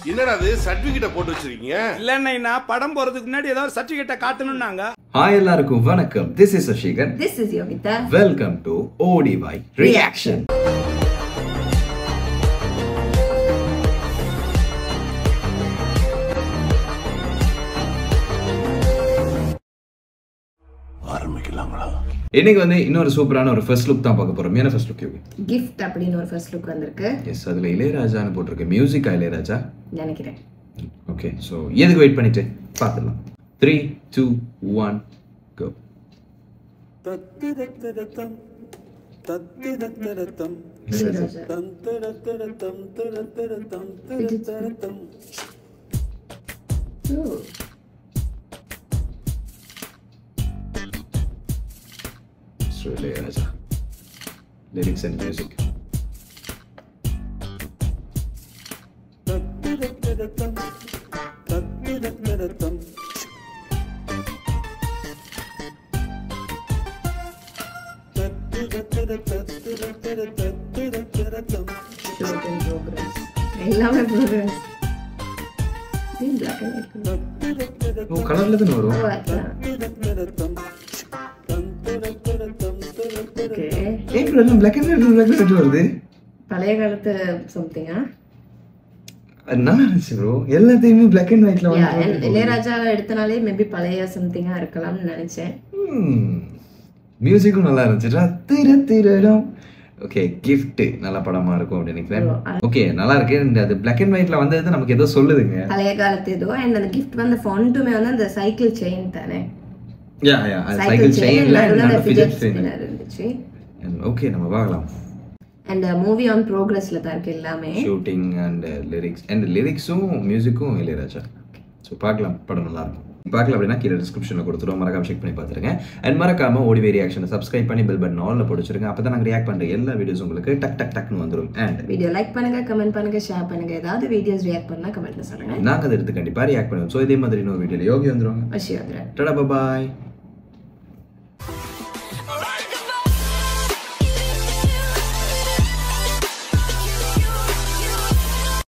என்னடா அது சர்டிபிகேட்ட போட்டு வச்சிருக்கீங்க இல்லைன்னா படம் போறதுக்கு முன்னாடி ஏதாவது சர்டிபிகேட்டை காட்டணும்னாங்க ஹாய் எல்லாருக்கும் வணக்கம் this is Sasikan This is Yogita. Welcome to ஓடிவை ரியாக்ஷன் ஆரம்பிக்கலாங்களா இன்னைக்கு வந்து இன்னொரு சூப்பரான ஒரு ஃபர்ஸ்ட் லுக் தான் பார்க்க போறோம் என்ன ஃபர்ஸ்ட் லுக் யோகி Gift அப்படின்னு ஒரு ஃபர்ஸ்ட் லுக் வந்திருக்கு எஸ் அதுல இளையராஜான்னு போட்டிருக்கு மியூசிக்கா இளையராஜா நினைக்கிறேன் ஓகே ஸோ எதுக்கு வெயிட் பண்ணிட்டு பார்த்துடலாம் three two one go Ilaiyaraaja. Ooh. So Ilaiyaraaja lyrics and music Shoot in progress. எல்லாமே progress. இது black and white color. Oh கலர்ல தானே வரும் Oh, அதான். Okay. ஏன் ப்ரோ எல்லாம் black and white black and white வருது பழைய காலத்து சம்திங்கா அது நல்லா இருந்துச்சு ப்ரோ எல்லாத்தையுமே பிளாக் அண்ட் ஒயிட்ல வந்து இளையராஜா எடுத்தனாலே மேபி பழைய சம்திங்கா இருக்கலாம்னு நினைச்சேன் மியூசிக்கும் நல்லா இருந்துச்சு திர திரடம் ஓகே கிஃப்ட் நல்ல படமா இருக்கும் அப்படின்னு நினைக்கிறேன் ஓகே நல்லா இருக்கு இந்த அது பிளாக் அண்ட் ஒயிட்ல வந்தது நமக்கு ஏதோ சொல்லுதுங்க பழைய காலத்து ஏதோ அண்ட் அந்த கிஃப்ட் வந்து ஃபாண்ட்டுமே வந்து அந்த சைக்கிள் செயின் தானே யா யா அது சைக்கிள் சைக்கிள் செயின் செயின்ல நடுவில் அந்த அந்த ஃபிஜெட் ஃபிஜெட் செயின் ஸ்பின்னர் இருந்துச்சு ஓகே நம்ம பார்க்கலாம் அண்ட் மூவி ஆன் ப்ரோக்ரஸ்ல தான் இருக்கு எல்லாமே ஷூட்டிங் அண்ட் லிரிக்ஸ் அண்ட் லிரிக்ஸும் மியூசிக்கும் இளையராஜா ஸோ பார்க்கலாம் படம் நல்லா இருக்கும் பார்க்கல அப்படின்னா கீழே டிஸ்கிரிப்ஷனில் கொடுத்துருவோம் மறக்காம செக் பண்ணி பார்த்துருங்க அண்ட் மறக்காம ஓடிவே ரியாக்ஷனை சப்ஸ்கிரைப் பண்ணி பெல் பட்டன் ஆல்ல போட்டுருங்க அப்போ தான் நாங்கள் ரியாக்ட் பண்ணுற எல்லா வீடியோஸ் உங்களுக்கு டக் டக் டக்னு வந்துடும் அண்ட் வீடியோ லைக் பண்ணுங்க கமெண்ட் பண்ணுங்க ஷேர் பண்ணுங்க ஏதாவது வீடியோஸ் ரியாக்ட் பண்ணா கமெண்ட்ல சொல்லுங்க நாங்கள் அதை எடுத்து கண்டிப்பாக ரியாக்ட் பண்ணுவோம் ஸோ இதே மாதிரி இன்னொரு வீடியோவில் யோகி வந்துருவாங்க வஷி வந்துடுறேன் டடா பாய்